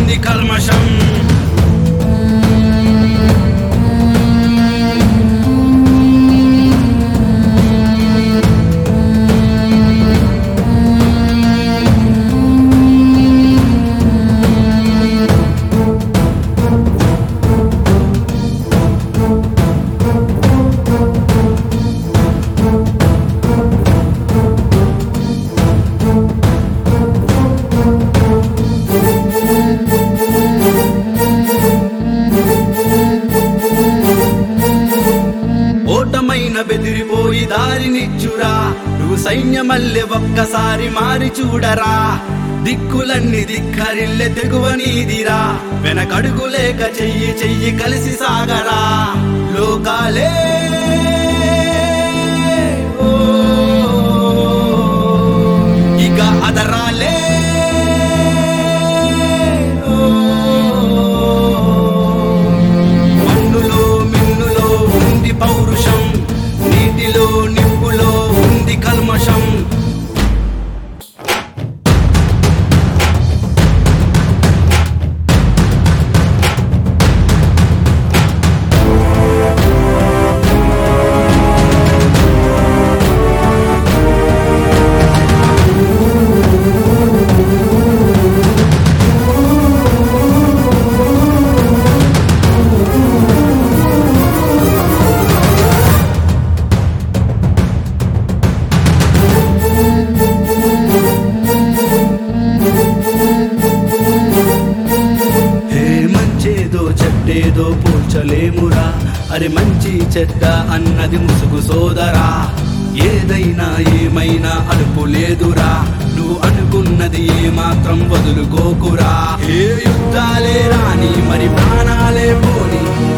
ఉంది కల్మషం ఓటమైన బెదిరిపోయి దారినిచ్చురా నువ్వు సైన్యమల్లె ఒక్కసారి మారి చూడరా దిక్కులన్నీ దిక్కరిల్లె తెగువ నీదిరా వెనకడుగు లేక చెయ్యి చెయ్యి కలిసి సాగరా లోకాలే ఓ, ఇక అదరాలే మన్నులో మిన్నులో ఉంది పౌరుషం నీటిలో నిప్పులో ఉంది కల్మషం హే మంచేదో చెడ్డేదో పోల్చలేమురా అరే మంచి చెడ్డ అన్నది ముసుగు సోదరా ఏదైనా ఏమైనా అలుపు లేదురా నువ్వు అనుకున్నది ఏమాత్రం వదులుకోకురా ఏ యుద్ధాలే రాని మరి ప్రాణాలే పోని